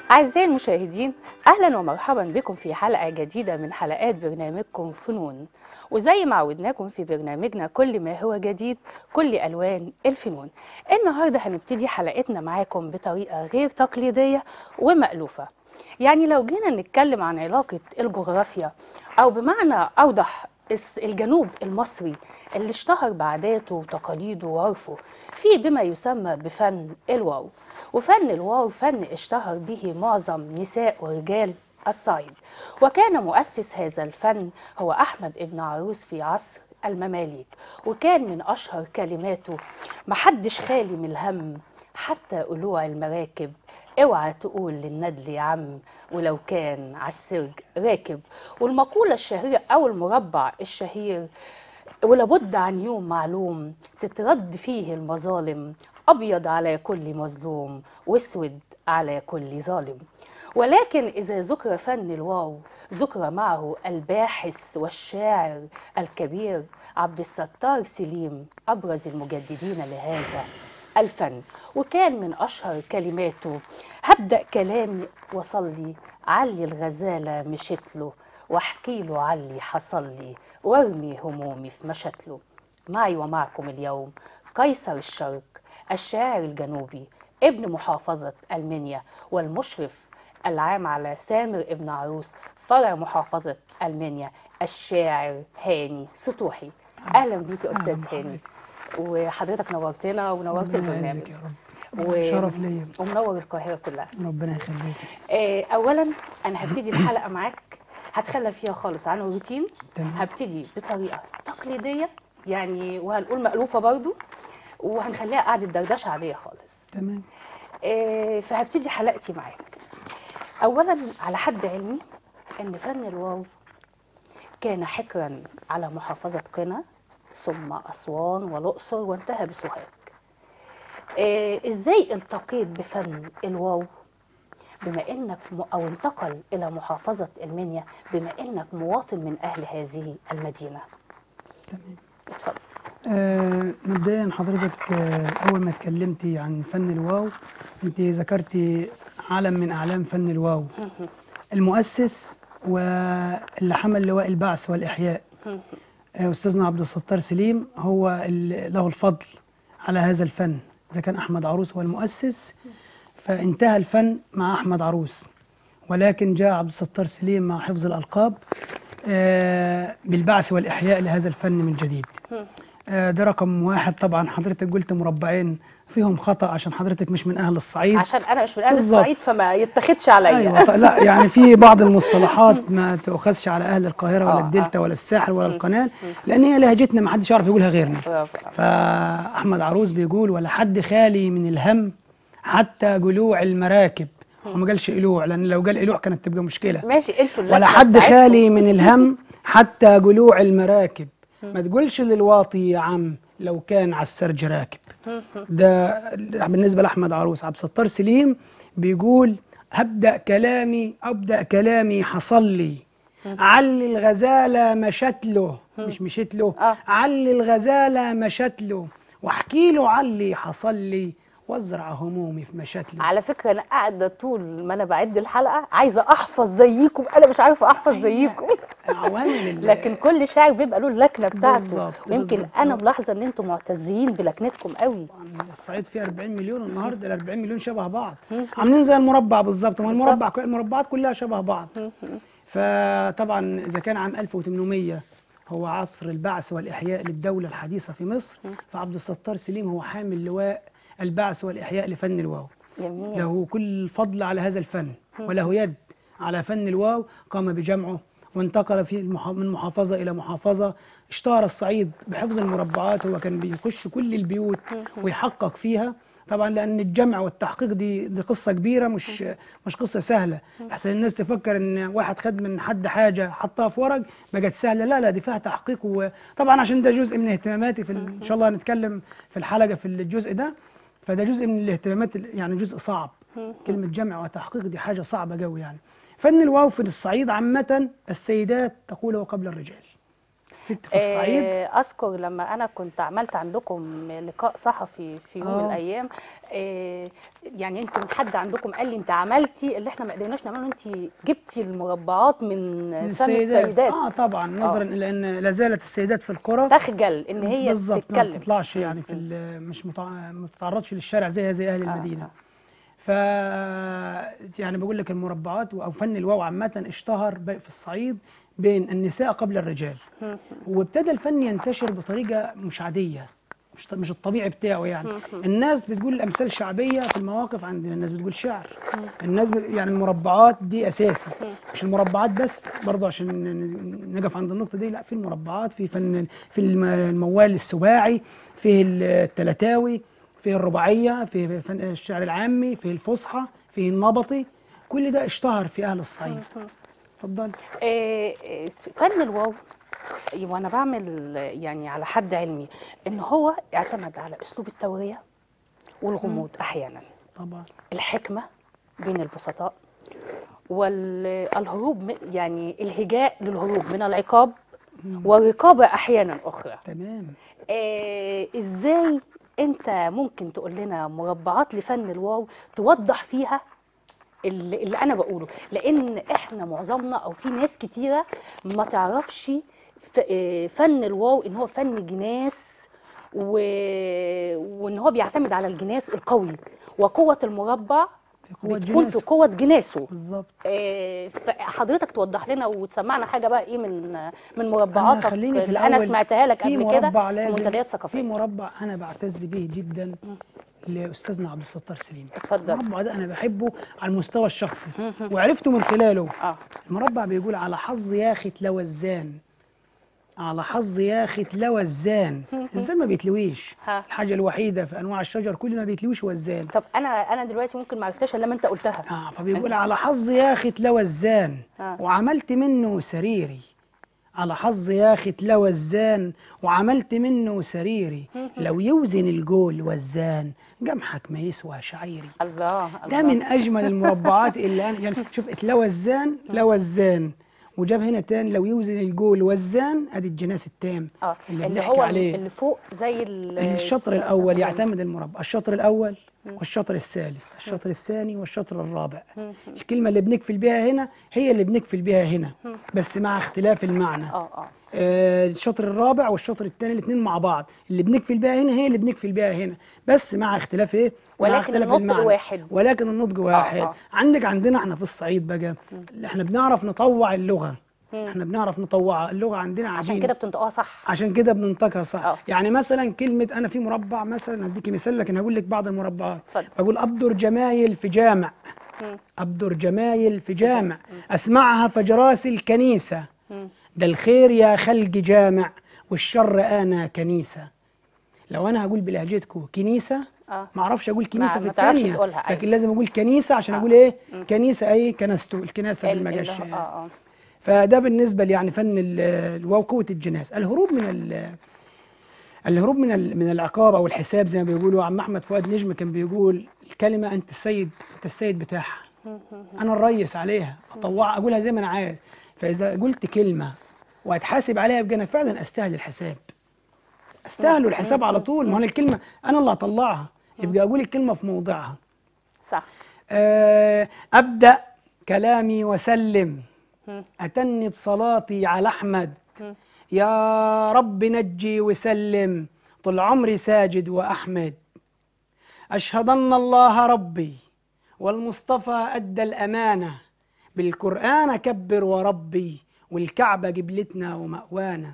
أعزائي المشاهدين أهلا ومرحبا بكم في حلقة جديدة من حلقات برنامجكم فنون وزي ما عودناكم في برنامجنا كل ما هو جديد كل ألوان الفنون النهاردة هنبتدي حلقتنا معاكم بطريقة غير تقليدية ومألوفة يعني لو جينا نتكلم عن علاقة الجغرافيا أو بمعنى أوضح الس- الجنوب المصري اللي اشتهر بعاداته وتقاليده وعرفه في بما يسمى بفن الواو وفن الواو فن اشتهر به معظم نساء ورجال الصعيد وكان مؤسس هذا الفن هو أحمد ابن عروس في عصر المماليك وكان من أشهر كلماته محدش خالي من الهم حتى قلوع المراكب اوعى تقول للندل يا عم ولو كان على السرج راكب والمقولة الشهيرة أو المربع الشهير ولابد عن يوم معلوم تترد فيه المظالم أبيض على كل مظلوم واسود على كل ظالم ولكن إذا ذكر فن الواو ذكر معه الباحث والشاعر الكبير عبد الستار سليم أبرز المجددين لهذا الفن وكان من أشهر كلماته هبدأ كلامي وصلي علي الغزالة مشتله واحكي له علي حصل لي وارمي همومي في مشتله معي ومعكم اليوم قيصر الشرق الشاعر الجنوبي ابن محافظة المنيا والمشرف العام على سامر ابن عروس فرع محافظة المنيا الشاعر هاني سطوحي أهلا بيك يا أستاذ أهلا هاني وحضرتك نورتنا ونورت ربنا البرنامج يعزك يا رب و- شرف ليا ومنور القاهرة كلها ربنا يخليك آه، اولا انا هبتدي الحلقه معاك هتخلى فيها خالص عن الروتين تمام. هبتدي بطريقه تقليديه يعني وهنقول مألوفه برضو وهنخليها قعده دردشه عاديه خالص تمام آه، فهبتدي حلقتي معاك اولا على حد علمي ان فن الواو كان حكرا على محافظه قنا ثم اسوان والاقصر وانتهى بسوهاج آه، ازاي التقيت بفن الواو بما انك م... او انتقل الى محافظه المنيا بما انك مواطن من اهل هذه المدينه تمام اتفضل آه مبدئيا حضرتك آه اول ما اتكلمتي عن فن الواو انت ذكرتي علم من اعلام فن الواو المؤسس واللي حمل لواء البعث والاحياء آه استاذنا عبد الستار سليم هو اللي له الفضل على هذا الفن اذا كان احمد عروس هو المؤسس فانتهى الفن مع احمد عروس ولكن جاء عبد الستار سليم مع حفظ الالقاب آه، بالبعث والاحياء لهذا الفن من جديد آه، ده رقم واحد طبعا حضرتك قلت مربعين فيهم خطا عشان حضرتك مش من اهل الصعيد عشان انا مش من اهل بالظبط. الصعيد فما يتاخدش عليا ايوه ط- لا يعني في بعض المصطلحات ما تؤخذش على اهل القاهره ولا آه، الدلتا ولا الساحل ولا القناه لان هي لهجتنا ما حدش يعرف يقولها غيرنا برافو. فاحمد عروس بيقول ولا حد خالي من الهم حتى جلوع المراكب هو ما قالش قلوع لان لو قال قلوع كانت تبقى مشكله ماشي انتوا ولا اللكنة حد بتاعتكم. خالي من الهم حتى جلوع المراكب ما تقولش للواطي يا عم لو كان على السرج راكب ده بالنسبه لاحمد عروس عبد الستار سليم بيقول هبدا كلامي ابدا كلامي حصل لي علي الغزاله مشت له مش مشيت له آه. علي الغزاله مشت له واحكي له علي حصل لي وازرع همومي في مشت له على فكره انا قاعده طول ما انا بعد الحلقه عايزه احفظ زيكم انا مش عارفه احفظ زيكم عوامل ال- لكن كل شاعر بيبقى له اللكنه بتاعته بالظبط، ويمكن بالظبط. انا ملاحظه ان انتم معتزين بلكنتكم قوي الصعيد فيه 40 مليون النهارده ال 40 مليون شبه بعض عاملين زي المربع بالظبط ما المربع المربعات كلها شبه بعض فطبعا اذا كان عام 1800 هو عصر البعث والاحياء للدوله الحديثه في مصر فعبد الستار سليم هو حامل لواء البعث والاحياء لفن الواو جميل له كل الفضل على هذا الفن وله يد على فن الواو قام بجمعه وانتقل في المح- من محافظة إلى محافظة اشتهر الصعيد بحفظ المربعات هو كان بيخش كل البيوت ويحقق فيها طبعا لأن الجمع والتحقيق دي دي قصة كبيرة مش مش قصة سهلة أحسن الناس تفكر إن واحد خد من حد حاجة حطها في ورق بقت سهلة لا لا دي فيها تحقيق وطبعا عشان ده جزء من اهتماماتي في ال- إن شاء الله هنتكلم في الحلقة في الجزء ده فده جزء من الاهتمامات ال- يعني جزء صعب كلمة جمع وتحقيق دي حاجة صعبة قوي يعني فن الواو في الصعيد عامة السيدات تقوله قبل الرجال الست في الصعيد آه، اذكر لما انا كنت عملت عندكم لقاء صحفي في يوم آه. من الايام آه، يعني يمكن حد عندكم قال لي انت عملتي اللي احنا ما قدرناش نعمله انت جبتي المربعات من من فم السيدات اه طبعا نظرا الى ان لا زالت السيدات في القرى تخجل ان هي بالظبط ما تتكلم بتطلعش يعني في ال- مش متع... ما بتتعرضش للشارع زيها زي اهل المدينه آه. ف يعني بقول لك المربعات او فن الواو عامه اشتهر ب- في الصعيد بين النساء قبل الرجال وابتدى الفن ينتشر بطريقه مش عاديه مش مش الطبيعي بتاعه يعني الناس بتقول امثال شعبيه في المواقف عندنا الناس بتقول شعر الناس ب... يعني المربعات دي اساسي مش المربعات بس برضه عشان ن- نقف عند النقطه دي لا في المربعات في فن في الم- الموال السباعي في التلاتاوي في الرباعيه في فن الشعر العامي في الفصحى في النبطي كل ده اشتهر في اهل الصعيد اتفضل آه، آه، فن الواو وانا بعمل آه، يعني على حد علمي ان هو اعتمد على اسلوب التوريه والغموض احيانا طبعا الحكمه بين البسطاء والهروب من- يعني الهجاء للهروب من العقاب والرقابه احيانا اخرى تمام آه ازاي انت ممكن تقول لنا مربعات لفن الواو توضح فيها اللي, اللي انا بقوله لان احنا معظمنا او في ناس كتيره ما تعرفش ف- آه، فن الواو ان هو فن جناس و... وان هو بيعتمد على الجناس القوي وقوه المربع في قوة بتكون في جناسه. قوه جناسه بالظبط آه، فحضرتك توضح لنا وتسمعنا حاجه بقى ايه من من أنا مربعاتك خليني في اللي انا الأول سمعتها لك في قبل كده مربع في لازم منتديات في ثقافيه مربع انا بعتز به جدا لاستاذنا عبد الستار سليم اتفضل. المربع ده انا بحبه على المستوى الشخصي وعرفته من خلاله اه المربع بيقول على حظ ياخت لوزان على حظ ياخت لوزان الزان ما بيتلويش ها. الحاجه الوحيده في انواع الشجر كل ما بيتلويش هو الزان طب انا انا دلوقتي ممكن ما عرفتهاش الا لما انت قلتها اه فبيقول على حظ ياخت لوزان آه. وعملت منه سريري على حظ ياخت لوزان وعملت منه سريري لو يوزن الجول وزان جمحك ما يسوى شعيري الله ده الله. من اجمل المربعات اللي انا يعني شوف اتلوزان لوزان وجاب هنا تاني لو يوزن الجول وزان ادي الجناس التام اه اللي, اللي بنحكي هو عليه اللي فوق زي ال- الشطر الاول يعتمد المربع الشطر الاول والشطر الثالث الشطر الثاني والشطر الرابع الكلمه اللي بنكفل بها هنا هي اللي بنكفل بها هنا بس مع اختلاف المعنى اه اه آه، الشطر الرابع والشطر الثاني الاثنين مع بعض اللي بنكفل بها هنا هي اللي بنكفل بها هنا بس مع اختلاف ايه مع ولكن اختلاف النطق المعنى. واحد. ولكن النطق واحد آه. عندك عندنا احنا في الصعيد بقى احنا بنعرف نطوع اللغه احنا بنعرف نطوع اللغه عندنا عشان عجينه كده بتنطقوها صح عشان كده بننطقها صح آه. يعني مثلا كلمه انا في مربع مثلا هديكي مثال لكن هقول لك بعض المربعات اتفضل. بقول ابدر جمايل في جامع ابدر جمايل في جامع اسمعها فجراس الكنيسه ده الخير يا خلق جامع والشر انا كنيسه لو انا هقول بلهجتكم كنيسه آه. ما اعرفش اقول كنيسه ما- في ما تعرفش الثانيه تقولها، أيوة. لكن لازم اقول كنيسه عشان اقول ايه كنيسه اي كنسته الكناسه ال- بالمجش اللي هو- اه اه فده بالنسبه لي يعني فن ال- الواو قوه الجناس الهروب من ال الهروب من ال- من العقاب او الحساب زي ما بيقولوا عم احمد فؤاد نجم كان بيقول الكلمه انت السيد انت السيد بتاعها انا الريس عليها اطوع اقولها زي ما انا عايز فاذا قلت كلمه واتحاسب عليها يبقى انا فعلا استاهل الحساب استاهل الحساب على طول ما انا الكلمه انا اللي هطلعها يبقى اقول الكلمه في موضعها صح آه، أبدأ كلامي وسلم أتني بصلاتي على أحمد يا رب نجي وسلم طول عمري ساجد وأحمد أشهد أن الله ربي والمصطفى أدى الأمانة بالقرآن كبر وربي والكعبة قبلتنا ومأوانا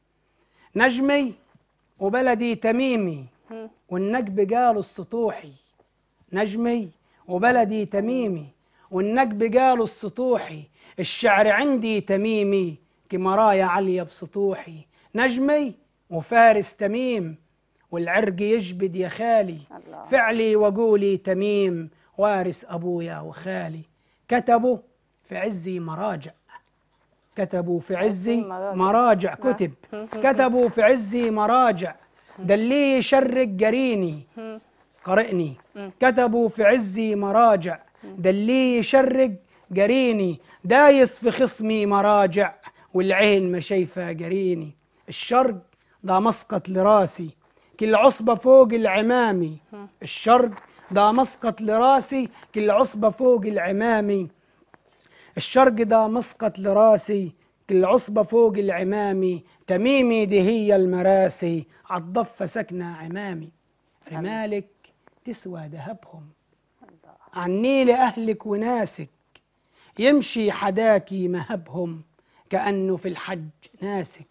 نجمي وبلدي تميمي والنجب قالوا السطوحي نجمي وبلدي تميمي والنجب قالوا السطوحي الشعر عندي تميمي كمرايا عالية بسطوحي نجمي وفارس تميم والعرق يجبد يا خالي الله. فعلي وقولي تميم وارث أبويا وخالي كتبوا في عزي مراجع كتبوا في عزي مراجع. مراجع كتب كتبوا في عزي مراجع ده اللي يشرق جريني قرئني كتبوا في عزي مراجع ده اللي يشرق جريني دايس في خصمي مراجع والعين ما شايفه جريني الشرق ده مسقط لراسي كل عصبة فوق العمامي الشرق ده مسقط لراسي كل عصبة فوق العمامي الشرق ده مسقط لراسي كل عصبة فوق العمامي تميمي دي هي المراسي عالضفة سكنة عمامي رمالك تسوى ذهبهم عني لأهلك وناسك يمشي حداكي مهبهم كأنه في الحج ناسك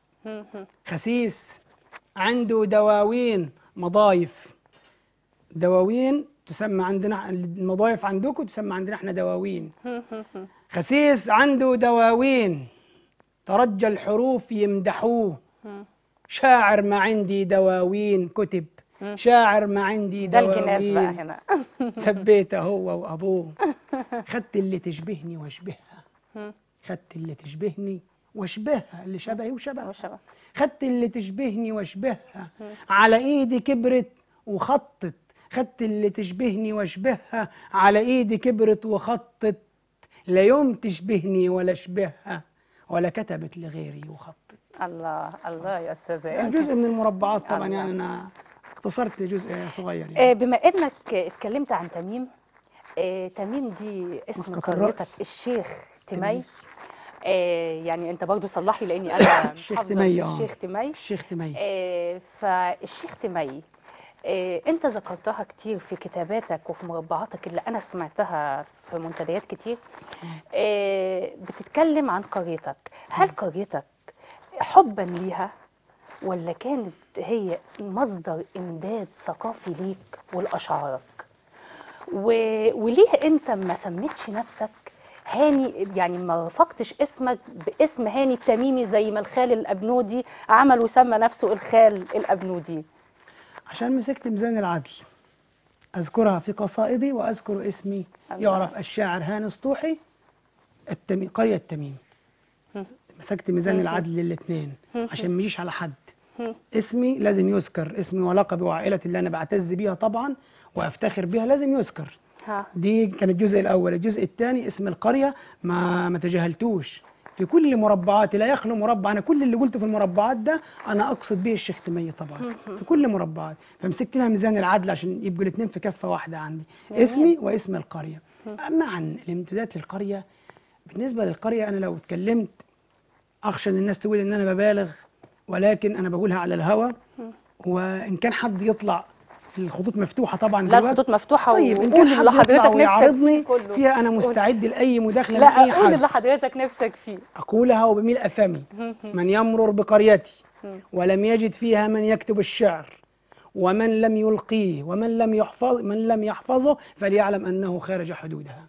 خسيس عنده دواوين مضايف دواوين تسمى عندنا المضايف عندكم تسمى عندنا احنا دواوين خسيس عنده دواوين ترجى الحروف يمدحوه شاعر ما عندي دواوين كتب شاعر ما عندي ده الجناس بقى دواوين هنا ثبيته هو وابوه خدت اللي تشبهني واشبهها خدت اللي تشبهني واشبهها اللي شبهي وشبهها وشبه. خدت اللي تشبهني واشبهها على ايدي كبرت وخطت خدت اللي تشبهني واشبهها على ايدي كبرت وخطت لا يوم تشبهني ولا اشبهها ولا كتبت لغيري وخطت الله الله يا استاذ إياد. جزء من المربعات طبعا الله. يعني انا اختصرت جزء صغير يعني. آه، بما انك اتكلمت عن تميم آه، تميم دي اسم مسقط قريتك الرأس. الشيخ تمي تمي. آه، يعني انت برضو صلح لي لاني انا مش الشيخ حافظة تمي، آه. الشيخ تمي الشيخ تميم آه، فالشيخ تمي آه، انت ذكرتها كتير في كتاباتك وفي مربعاتك اللي انا سمعتها في منتديات كتير آه، بتتكلم عن قريتك هل قريتك حبا ليها ولا كانت هي مصدر امداد ثقافي ليك ولاشعارك و... وليه انت ما سميتش نفسك هاني يعني ما رفقتش اسمك باسم هاني التميمي زي ما الخال الابنودي عمل وسمى نفسه الخال الابنودي عشان مسكت ميزان العدل أذكرها في قصائدي وأذكر اسمي الله. يعرف الشاعر هاني سطوحي التمي... قرية التميم مسكت ميزان العدل للاثنين عشان ما يجيش على حد اسمي لازم يذكر اسمي ولقبي وعائلتي اللي أنا بعتز بيها طبعا وأفتخر بيها لازم يذكر ها دي كان الجزء الأول الجزء الثاني اسم القرية ما ما تجاهلتوش في كل مربعاتي لا يخلو مربع أنا كل اللي قلته في المربعات ده أنا أقصد به الشيخ تمية طبعا في كل مربعات فمسكت لها ميزان العدل عشان يبقوا الاثنين في كفة واحدة عندي اسمي واسم القرية أما عن الامتداد للقرية بالنسبة للقرية أنا لو اتكلمت أخشى إن الناس تقول إن أنا ببالغ ولكن أنا بقولها على الهوا وإن كان حد يطلع الخطوط مفتوحة طبعا لا دلوقتي الخطوط مفتوحه طيب ان وقول كان اللي حد يطلع حضرتك نفسك ويعارضني فيه كله فيها انا قول. مستعد لاي مداخله من لا اي قول حد اللي حضرتك نفسك فيه اقولها وبملء فمي من يمرر بقريتي ولم يجد فيها من يكتب الشعر ومن لم يلقيه ومن لم يحفظ من لم يحفظه فليعلم انه خارج حدودها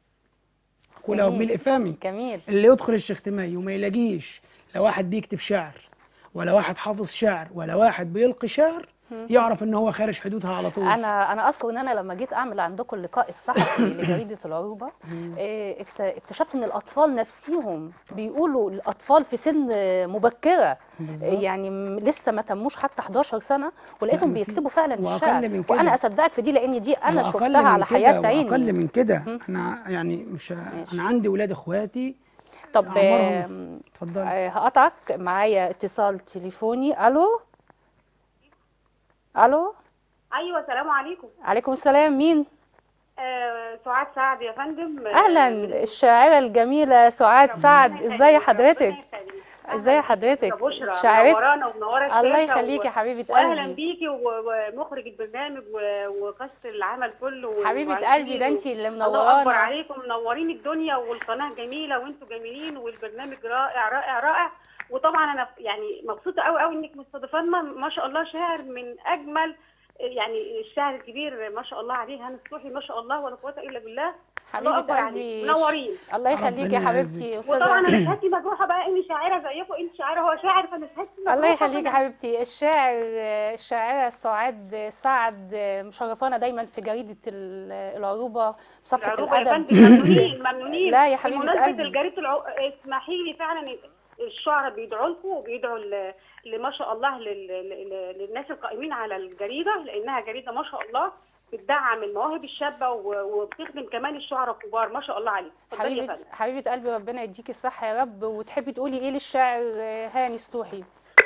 اقولها جميل. وبملء فمي جميل اللي يدخل الشيخ تمي وما يلاقيش لا واحد بيكتب شعر ولا واحد حافظ شعر ولا واحد بيلقي شعر يعرف ان هو خارج حدودها على طول انا انا اذكر ان انا لما جيت اعمل عندكم اللقاء الصحفي لجريده العروبه إيه، اكت- اكتشفت ان الاطفال نفسيهم بيقولوا الاطفال في سن مبكره بالظبط. إيه، يعني م- لسه ما تموش حتى 11 سنه ولقيتهم ما في- بيكتبوا فعلا وأقل الشعر من كده. وانا اصدقك في دي لان دي انا وأقل شفتها من على كده حياه عيني واقل من كده انا يعني مش انا عندي ولاد اخواتي طب أعمارهم- آم، اتفضل آه، هقطعك معايا اتصال تليفوني الو الو ايوه السلام عليكم عليكم السلام مين آه سعاد سعد يا فندم آه، اهلا الشاعره الجميله سعاد سعد ربنا ازاي يخليك، حضرتك ربنا يخليك. ازاي أهلاً حضرتك بيكي يا بشرى شاعرة منورانا ومنوره الله الشاشة يخليكي و- يا حبيبه واهلا قلبي بيكي و- ومخرج البرنامج و- وقصة العمل كله و- حبيبه وعلى قلبي ده الجديد انت اللي و- الله اكبر منورانا عليكم منورين الدنيا والقناه جميله وانتم جميلين والبرنامج رائع رائع رائع وطبعا انا يعني مبسوطه قوي قوي انك مستضيفانا ما شاء الله شاعر من اجمل يعني الشاعر الكبير ما شاء الله عليه هاني الصوحي ما شاء الله ولا قوه الا بالله الله حبيبه أكبر قلبي عليك. منورين الله يخليكي يا ربنا حبيبتي يعزك. وطبعا انا استاذه نفسي مجروحه بقى اني شاعره زيكم انت شاعره هو شاعر فانا نفسي مجروحه الله يخليكي يا فأنا- حبيبتي الشاعر الشاعره سعاد سعد مشرفانا دايما في جريده ال- العروبه في صفحه العروبه يا الادب فندم ممنونين ممنونين لا يا حبيبة بمناسبه قلبي. الجريده العو... اسمحي لي فعلا الشعراء بيدعوا لكم وبيدعوا ل... لما شاء الله لل... لل... للناس القائمين على الجريده لانها جريده ما شاء الله بتدعم المواهب الشابه و... وبتخدم كمان الشعراء الكبار ما شاء الله عليك اتفضلي يا حبيبه فندم حبيبه قلبي ربنا يديكي الصحه يا رب وتحبي تقولي ايه للشاعر هاني الصوحي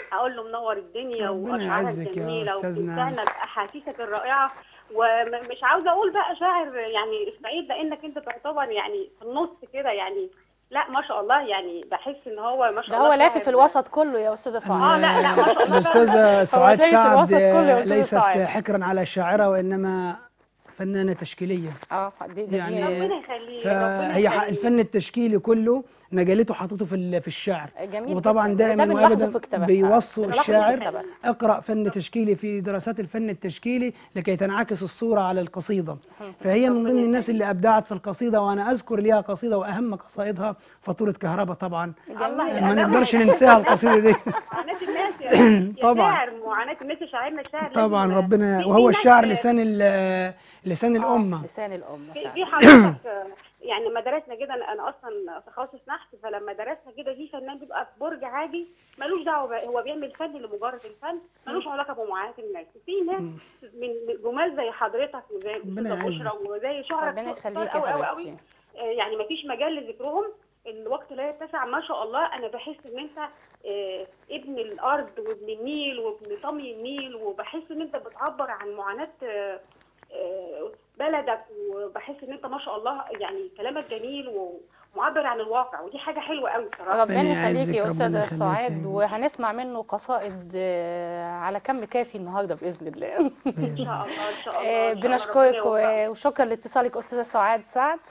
اقول له منور الدنيا ربنا واشعارك يعزك يا جميله أستاذنا. وبتستنى باحاسيسك الرائعه ومش عاوزه اقول بقى شاعر يعني اسماعيل لانك انت تعتبر يعني في النص كده يعني لا ما شاء الله يعني بحس ان هو ما شاء ده الله هو لافف شاعر. الوسط كله يا استاذه سعاد آه، لا، لا، ما شاء الله. الأستاذة سعاد هو دايس الوسط سعد كله يا أستاذة ليست سعاد. حكرا على شاعرة وإنما فنانة تشكيلية اه دي دي يعني دي ربنا يخليه ربنا فهي ح- يخليه. الفن التشكيلي كله نجالته حاطته في ال- في الشعر جميل وطبعا جداً. دائما وده بنلاحظه وابدا في كتاباتها. بيوصوا بنلاحظه في الشاعر كتاباتها. اقرا فن تشكيلي في دراسات الفن التشكيلي لكي تنعكس الصوره على القصيده فهي من ضمن الناس اللي ابدعت في القصيده وانا اذكر ليها قصيده واهم قصائدها فاتوره كهرباء طبعا الله ما يا نقدرش ننساها القصيده دي معاناة الناس يا يا طبعاً. شاعر معاناة الناس شاعرنا الشاعر طبعا لازم- ربنا في- في وهو ناس- الشعر لسان ال- لسان الامه لسان الامه في فعلا. في حضرتك يعني لما درسنا كده انا أنا اصلا تخصص نحت فلما درسنا كده في فنان بيبقى في برج عادي ملوش دعوه بقى- هو بيعمل فن لمجرد الفن ملوش علاقه بمعاناه الناس في ناس من من جمال زي حضرتك وزي ربنا الاستاذه يعزك. بشرى وزي شهره ربنا كتار يخليك أوي يا أوي أوي. حبيبتي آه، يعني ما فيش مجال لذكرهم الوقت لا يتسع ما شاء الله انا بحس ان انت آه، ابن الارض وابن النيل وابن طمي النيل وبحس ان انت بتعبر عن معاناه آه، آه، بلدك وبحس ان انت ما شاء الله يعني كلامك جميل ومعبر عن الواقع ودي حاجه حلوه قوي بصراحه ربنا ربنا يخليكي يعزك، يا ربنا استاذه يخليك سعاد يا وهنسمع منه قصائد آه، على كم كافي النهارده باذن الله ان شاء الله ان شاء الله آه، إن شاء الله ربنا بنشكرك يوفقك. و- وشكرا لاتصالك استاذه سعاد سعد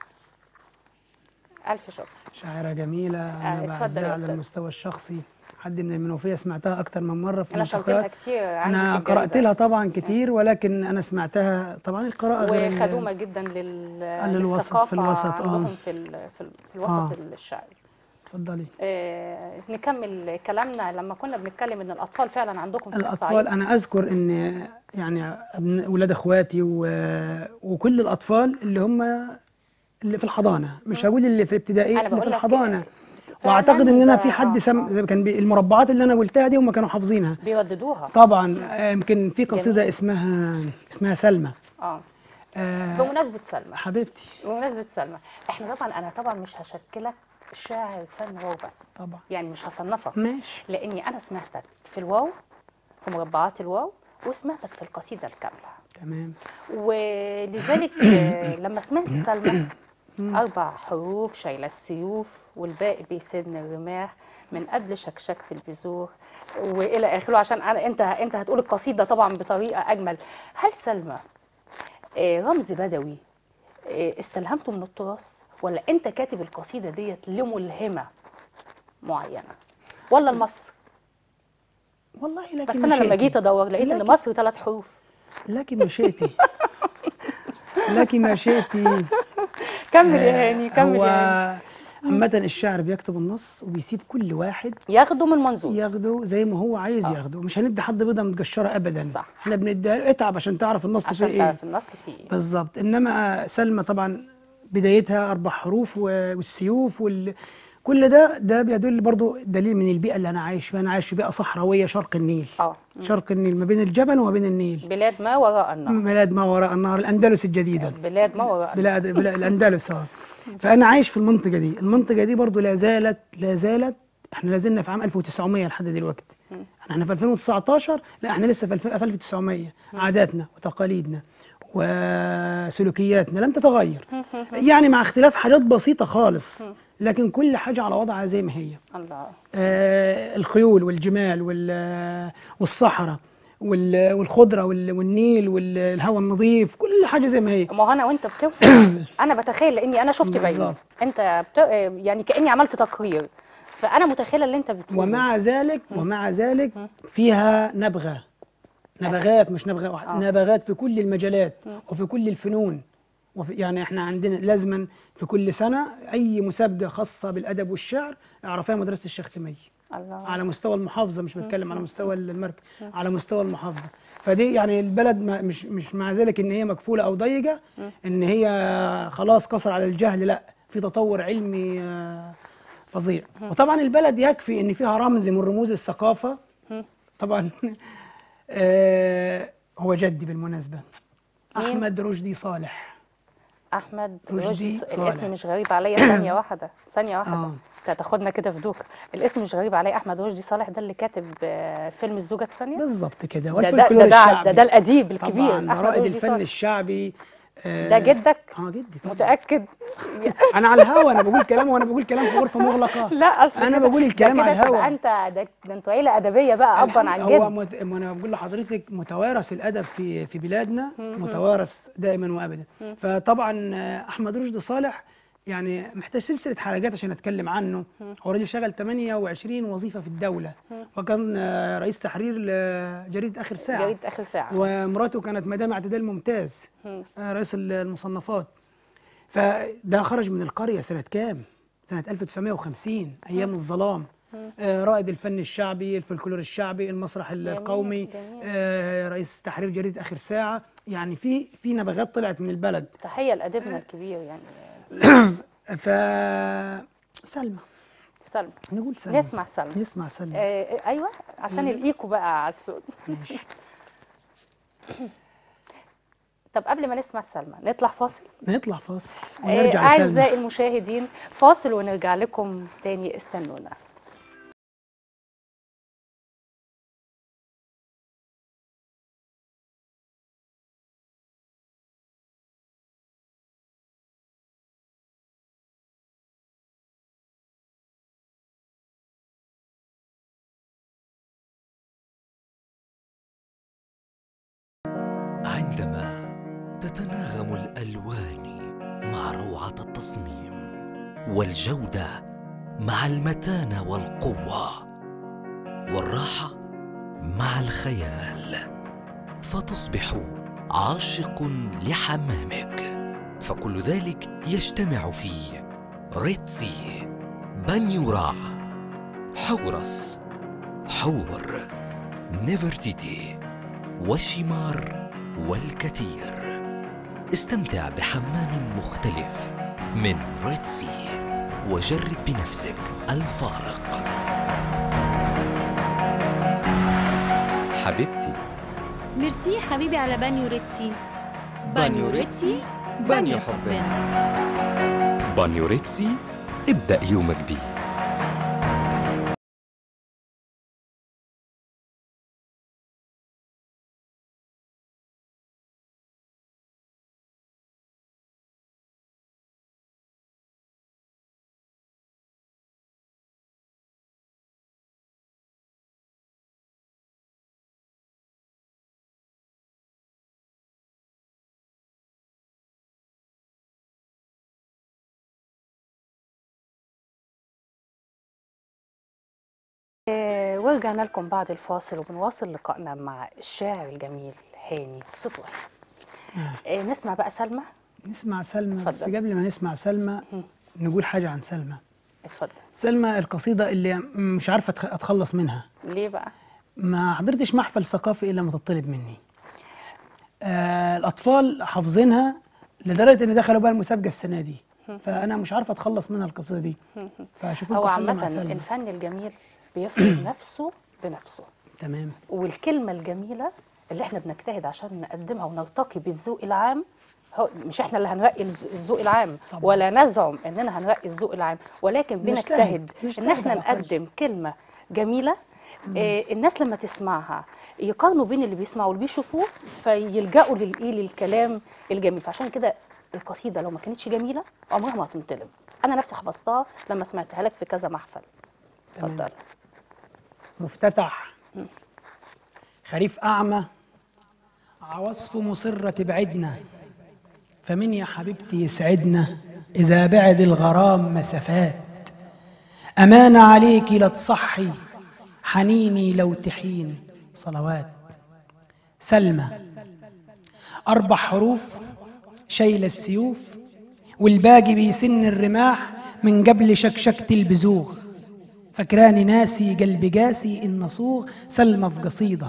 الف شكر شاعره جميله آه، انا اتفضل بعزها يا على أستاذ. المستوى الشخصي حد من المنوفيه سمعتها اكتر من مره في انا شرحت لها ملتقيات كتير عندي انا في الجريدة. قرات لها طبعا كتير ولكن انا سمعتها طبعا القراءه غير ال- وخدومه جدا لل... للوسط- للثقافه في الوسط، آه. عندهم في ال... في, ال... في الوسط آه. الشعري اتفضلي آه، نكمل كلامنا لما كنا بنتكلم ان الاطفال فعلا عندكم في الاطفال الصعيد انا اذكر ان يعني ابن ولاد اخواتي و... وكل الاطفال اللي هم اللي في الحضانه مش هقول اللي في ابتدائي أنا اللي في بقول لك الحضانه فعلاً واعتقد ان انا ده- في حد آه، سم... آه. كان بي... المربعات اللي انا قلتها دي هم كانوا حافظينها بيرددوها طبعا آه، يمكن في قصيده جميل. اسمها اسمها سلمى اه آه بمناسبه سلمى حبيبتي بمناسبه سلمى احنا طبعا انا طبعا مش هشكلك شاعر فن واو بس طبعا يعني مش هصنفك ماشي لاني انا سمعتك في الواو في مربعات الواو وسمعتك في القصيده الكامله تمام ولذلك آه، لما سمعت سلمى أربع حروف شايلة السيوف والباقي بيسن الرماح من قبل شكشكة البذور وإلى آخره عشان أنا أنت أنت هتقول القصيدة طبعا بطريقة أجمل هل سلمى آه، رمز بدوي آه، استلهمته من التراث ولا أنت كاتب القصيدة ديت لملهمة معينة ولا لمصر والله لكن بس أنا لما مشيتي. جيت أدور لقيت إن لكن- مصر ثلاث حروف لك مشيتي لك مشيتي كمل يا هاني كمل هو يا هاني عامة الشاعر بيكتب النص وبيسيب كل واحد ياخده من منظور ياخده زي ما هو عايز ياخده مش هندي حد بيضه متقشره ابدا صح. احنا بنديها اتعب عشان تعرف النص فيه عشان ايه تعرف النص فيه إيه. بالظبط انما سلمى طبعا بدايتها اربع حروف و- والسيوف وال كل ده ده بيدل برضو دليل من البيئه اللي انا عايش فيها انا عايش في بيئه صحراويه شرق النيل اه شرق النيل ما بين الجبل وما بين النيل بلاد ما وراء النهر بلاد ما وراء النهر الاندلس الجديده بلاد ما وراء النهر بلاد, بلاد الاندلس اه فانا عايش في المنطقه دي المنطقه دي برضو لا زالت لا زالت احنا لا زلنا في عام 1900 لحد دلوقتي احنا في 2019 لا احنا لسه في الف- في 1900 عاداتنا وتقاليدنا وسلوكياتنا لم تتغير يعني مع اختلاف حاجات بسيطه خالص لكن كل حاجه على وضعها زي ما هي الله آه، الخيول والجمال وال- والصحراء وال- والخضره وال- والنيل والهواء النظيف كل حاجه زي ما هي ما هو انا وانت بتوصف انا بتخيل لاني انا شفت بعيني بالظبط. انت بت... يعني كاني عملت تقرير فانا متخيله اللي انت بتقوله ومع ذلك ومع ذلك فيها نبغه نبغات مش نبغه واحده نبغات في كل المجالات وفي كل الفنون وفي يعني احنا عندنا لازما في كل سنه اي مسابقه خاصه بالادب والشعر اعرفها مدرسه الشيخ تمي الله على مستوى المحافظه مش بتكلم على مستوى المركز على مستوى المحافظه فدي يعني البلد ما مش مش مع ذلك ان هي مكفوله او ضيقه ان هي خلاص قصر على الجهل لا في تطور علمي آه، فظيع وطبعا البلد يكفي ان فيها رمز من رموز الثقافه طبعا آه، هو جدي بالمناسبه مين؟ احمد رشدي صالح احمد رشدي رشدي صالح. الاسم مش غريب عليا ثانيه واحده ثانيه واحده آه. انت هتاخدنا كده في دوك الاسم مش غريب عليا احمد رشدي صالح ده اللي كاتب آه، فيلم الزوجه الثانيه بالظبط كده ده ده والفولكلور ده, ده, الشعبي ده, ده الاديب الكبير طبعا ده احمد رائد رشدي الفن صالح الشعبي آه، ده جدك اه جدي طبعا متاكد انا على الهوا انا بقول كلام وانا بقول كلام في غرفه مغلقه لا اصل انا كده- بقول ده الكلام كده على الهوا تبقى انت ده, ده انتوا عيله ادبيه بقى ابا عن هو جد مت... ما انا بقول لحضرتك متوارث الادب في في بلادنا متوارث دائما وابدا فطبعا آه، احمد رشدي صالح يعني محتاج سلسله حلقات عشان اتكلم عنه هو راجل شغل 28 وظيفه في الدوله وكان آه، رئيس تحرير لجريده اخر ساعه جريده اخر ساعه ومراته كانت مدام اعتدال ممتاز آه، رئيس المصنفات فده خرج من القرية سنة كام؟ سنة 1950 أيام الظلام آه، رائد الفن الشعبي الفلكلور الشعبي المسرح القومي جميل. آه، رئيس تحرير جريدة آخر ساعة يعني في في نبغات طلعت من البلد تحيه لادبنا الكبير يعني ف سلمى سلمى نقول سلمى نسمع سلمى نسمع سلمى آه ايوه عشان الايكو بقى على الصوت ماشي طب قبل ما نسمع سلمى نطلع فاصل نطلع فاصل آه، ونرجع سلمى اعزائي المشاهدين فاصل ونرجع لكم تاني استنونا عندما تتناغم الالوان مع روعه التصميم والجوده مع المتانه والقوه والراحه مع الخيال فتصبح عاشق لحمامك فكل ذلك يجتمع في ريتسي بانيورا حورس حور نيفرتيتي والشمار والكثير استمتع بحمام مختلف من ريتسي وجرب بنفسك الفارق حبيبتي ميرسي حبيبي على بانيو ريتسي بانيو ريتسي، بانيو حب. بانيو ريتسي ابدأ يومك بيه آه، ورجعنا لكم بعد الفاصل وبنواصل لقائنا مع الشاعر الجميل هاني سطوي آه، نسمع بقى سلمى نسمع سلمى بس اتفضل. قبل ما نسمع سلمى نقول حاجة عن سلمى اتفضل سلمى القصيدة اللي مش عارفة أتخ- أتخلص منها ليه بقى ما حضرتش محفل ثقافي إلا ما تطلب مني آه الأطفال حافظينها لدرجة إن دخلوا بقى المسابقة السنة دي فأنا مش عارفة أتخلص منها القصيدة دي فشوف هو لكم حل مع عامة سلمى الفن الجميل بيفرض نفسه بنفسه تمام والكلمة الجميلة اللي احنا بنجتهد عشان نقدمها ونرتقي بالذوق العام هو مش احنا اللي هنرقي الز- الذوق العام طبعا. ولا نزعم اننا هنرقي الذوق العام ولكن نجتهد، بنجتهد ان نجتهد احنا على الأقل. نقدم كلمة جميلة آه الناس لما تسمعها يقارنوا بين اللي بيسمعوا واللي بيشوفوه فيلجأوا للايه للكلام الجميل فعشان كده القصيدة لو ما كانتش جميلة عمرها ما هتنطلب انا نفسي حفظتها لما سمعتها لك في كذا محفل تمام. اتفضل مفتتح خريف أعمى عواصف مصرة تبعدنا فمن يا حبيبتي يسعدنا إذا بعد الغرام مسافات أمانة عليكي لا تصحي حنيني لو تحين صلوات سلمى أربع حروف شايلة السيوف والباقي بيسن الرماح من قبل شكشكة البزوغ فكراني ناسي قلبي قاسي إن صوغ سلمى في قصيدة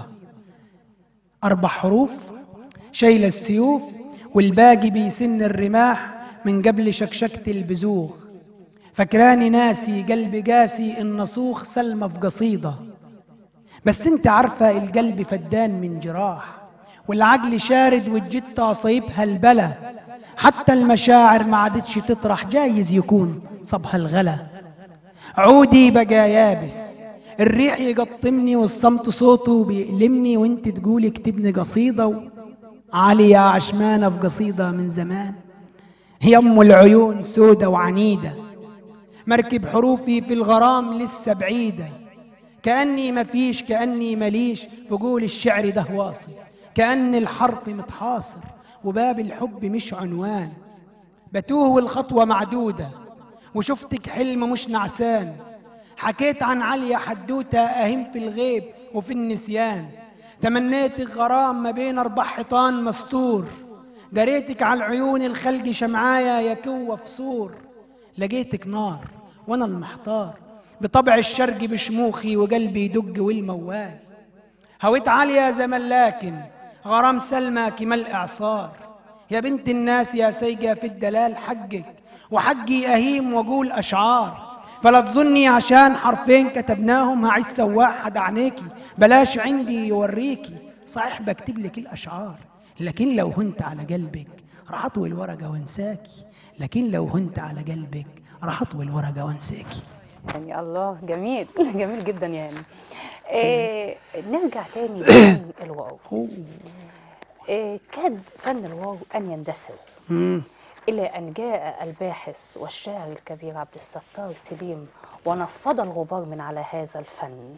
أربع حروف شايلة السيوف والباقي بيسن الرماح من قبل شكشكة البزوغ فكراني ناسي قلبي قاسي إن صوخ سلمى في قصيدة بس انت عارفة القلب فدان من جراح والعقل شارد والجتة صيبها البلا حتى المشاعر ما عادتش تطرح جايز يكون صبح الغلا عودي بقى يابس الريح يقطمني والصمت صوته بيألمني وانت تقولي اكتبني قصيدة و... علي يا عشمانة في قصيدة من زمان هي أم العيون سودة وعنيدة مركب حروفي في الغرام لسه بعيدة كأني مفيش كأني مليش فقول الشعر ده واصل كأن الحرف متحاصر وباب الحب مش عنوان بتوه والخطوة معدودة وشفتك حلم مش نعسان حكيت عن عليا حدوتة أهم في الغيب وفي النسيان تمنيتك غرام ما بين أربع حيطان مستور دريتك على العيون الخلق شمعايا يكوة في سور لقيتك نار وأنا المحتار بطبع الشرق بشموخي وقلبي يدق والموال هويت عالية زمن لكن غرام سلمى كمال إعصار يا بنت الناس يا سيجة في الدلال حقك وحقي أهيم وأقول أشعار فلا تظني عشان حرفين كتبناهم هعيش سواح حد عينيكي بلاش عندي يوريكي صحيح بكتب لك الأشعار لكن لو هنت على قلبك راح أطوي الورقة وانساكي لكن لو هنت على قلبك راح أطوي الورقة وانساكي يعني الله جميل جميل جدا يعني آه نرجع تاني لفن الواو آه كاد فن الواو أن يندثر مم. إلى أن جاء الباحث والشاعر الكبير عبد الستار سليم ونفض الغبار من على هذا الفن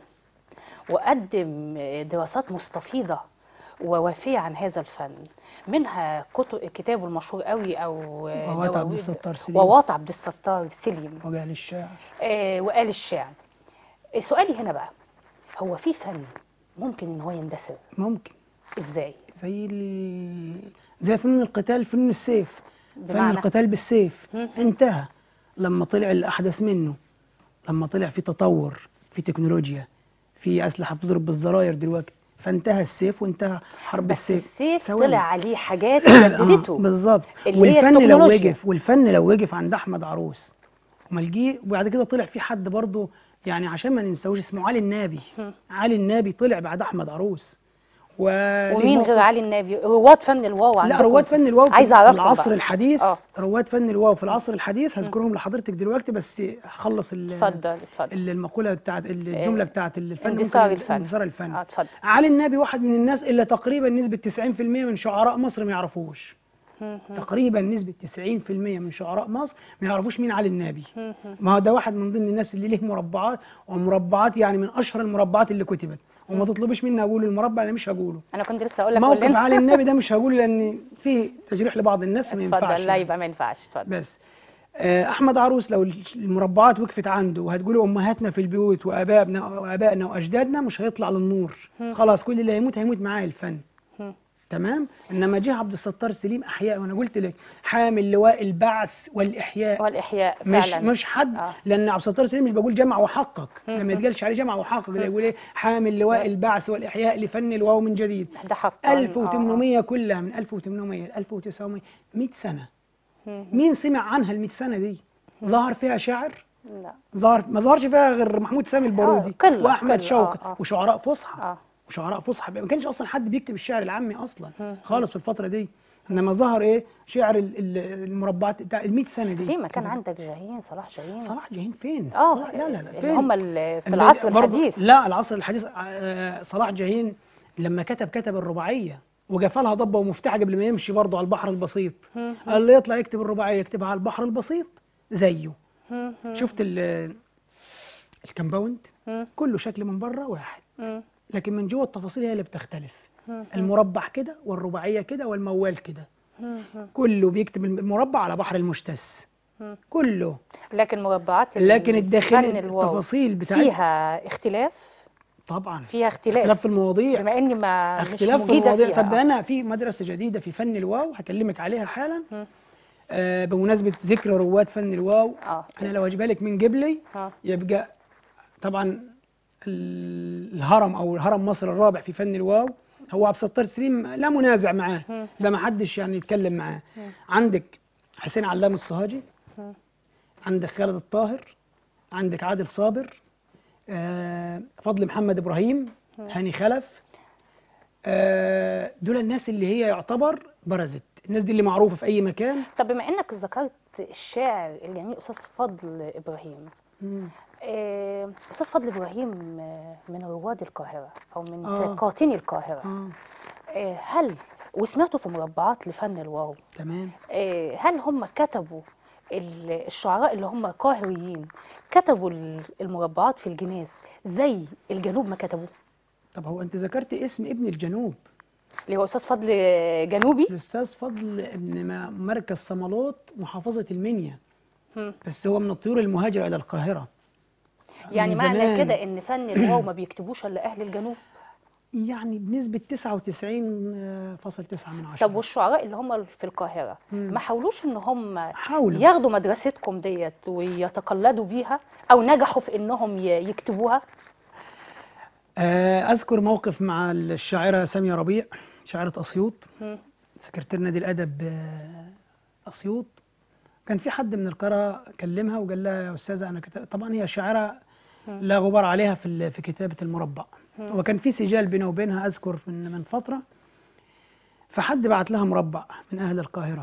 وقدم دراسات مستفيضة ووافية عن هذا الفن منها كتب كتابه المشهور قوي أو ووات عبد دواوين- الستار سليم. ووات عبد الستار سليم وقال الشاعر آه وقال الشعر آه، سؤالي هنا بقى هو في فن ممكن ان هو يندثر ممكن ازاي زي ال... زي فنون القتال فنون السيف فن بمعنى؟ القتال بالسيف انتهى لما طلع الأحدث منه لما طلع في تطور في تكنولوجيا في أسلحة بتضرب بالزراير دلوقتي فانتهى السيف وانتهى حرب بس السيف السيف ثواني. طلع عليه حاجات آه جددته بالظبط اللي هي والفن لو التكنولوجيا. وقف والفن لو وقف عند احمد عروس وملجيه وبعد كده طلع في حد برضه يعني عشان ما ننساوش اسمه علي النابي علي النابي طلع بعد احمد عروس و ومين غير علي النبي رواد فن الواو لا عندكم رواد فن الواو في عايز في اعرفهم العصر بقى. الحديث اه رواد فن الواو في العصر الحديث هذكرهم لحضرتك دلوقتي بس هخلص ال- اتفضل اتفضل ال- المقوله بتاعت الجمله بتاعت الفن اندثار ممكن- الفن. اندثار الفن اه اتفضل علي النبي واحد من الناس اللي تقريبا نسبة 90% من شعراء مصر ما يعرفوش تقريبا نسبة 90% من شعراء مصر ما يعرفوش مين علي النبي ما هو ده واحد من ضمن الناس اللي ليه مربعات ومربعات يعني من أشهر المربعات اللي كتبت وما تطلبش مني أقول المربع أنا مش هقوله انا كنت لسه اقول لك موقف قول لنا. علي النبي ده مش هقوله لأن فيه تجريح لبعض الناس ما ينفعش اتفضل لا يعني. يبقى ما ينفعش اتفضل بس آه، احمد عروس لو المربعات وقفت عنده وهتقولوا امهاتنا في البيوت وابائنا وابائنا واجدادنا مش هيطلع للنور خلاص كل اللي هيموت هيموت معاه الفن تمام انما جه عبد الستار سليم احياء وانا قلت لك حامل لواء البعث والاحياء والاحياء مش فعلا مش حد آه. لان عبد الستار سليم مش بقول جمع وحقق لما يتقالش عليه جمع وحقق لا يقول ايه حامل لواء البعث والاحياء لفن الواو من جديد ده حقا 1800 كلها من 1800 ل 1900 100 سنه مين سمع عنها ال 100 سنه دي ظهر فيها شاعر آه. لا ظهر ما ظهرش فيها غير محمود سامي البارودي آه، قلة، واحمد قلة، شوقي آه، آه. وشعراء فصحى آه. وشعراء فصحى ما كانش اصلا حد بيكتب الشعر العامي اصلا خالص في الفتره دي انما ظهر ايه شعر ال- ال- المربعات بتاع ال 100 سنه دي في مكان عندك جاهين صلاح جاهين صلاح جاهين فين؟ اه صلاح لا لا لا اللي فين؟ هم ال- في انت العصر برضه- الحديث لا العصر الحديث آه، صلاح جاهين لما كتب كتب الرباعيه وجفلها ضبه ومفتاحه قبل ما يمشي برضه على البحر البسيط قال له يطلع يكتب الرباعيه يكتبها على البحر البسيط زيه شفت ال- الكمباوند كله شكل من بره واحد لكن من جوه التفاصيل هي اللي بتختلف المربع كده والرباعيه كده والموال كده كله بيكتب المربع على بحر المشتس كله لكن مربعات لكن ال- الداخل فن الواو التفاصيل بتاعت فيها اختلاف طبعا فيها اختلاف اختلاف في المواضيع بما اني ما مش اختلاف في مجيده المواضيع فيها طب ده انا في مدرسه جديده في فن الواو هكلمك عليها حالا آه بمناسبه ذكر رواد فن الواو اه انا لو اجيبها لك من قبلي اه يبقى طبعا ال- الهرم او هرم مصر الرابع في فن الواو هو عبد الستار سليم لا منازع معاه ده ما حدش يعني يتكلم معاه عندك حسين علام الصهاجي عندك خالد الطاهر عندك عادل صابر آه فضل محمد ابراهيم هاني خلف آه دول الناس اللي هي يعتبر برزت الناس دي اللي معروفه في اي مكان طب بما انك ذكرت الشاعر الجميل استاذ فضل ابراهيم آه، استاذ فضل ابراهيم آه، من رواد القاهره او من آه. ساقطين القاهره اه آه، هل وسمعتوا في مربعات لفن الواو تمام آه، هل هم كتبوا ال- الشعراء اللي هم قاهريين كتبوا ال- المربعات في الجناس زي الجنوب ما كتبوا طب هو انت ذكرت اسم ابن الجنوب اللي هو استاذ فضل جنوبي الاستاذ فضل ابن ما- مركز صمالوط محافظه المنيا مم. بس هو من الطيور المهاجره الى القاهره يعني من معنى زمان. كده ان فن الواو ما بيكتبوش الا اهل الجنوب يعني بنسبه 99.9 من طب عشرة والشعراء اللي هم في القاهره ما حاولوش ان هم حاولوا ياخدوا مدرستكم ديت ويتقلدوا بيها او نجحوا في انهم ي- يكتبوها آه، اذكر موقف مع الشاعره ساميه ربيع شاعره اسيوط سكرتير نادي الادب آه، اسيوط كان في حد من القرى كلمها وقال لها يا استاذه انا كتب طبعا هي شاعره لا غبار عليها في ال- في كتابه المربع وكان في سجال بينه وبينها اذكر من من فتره فحد بعت لها مربع من اهل القاهره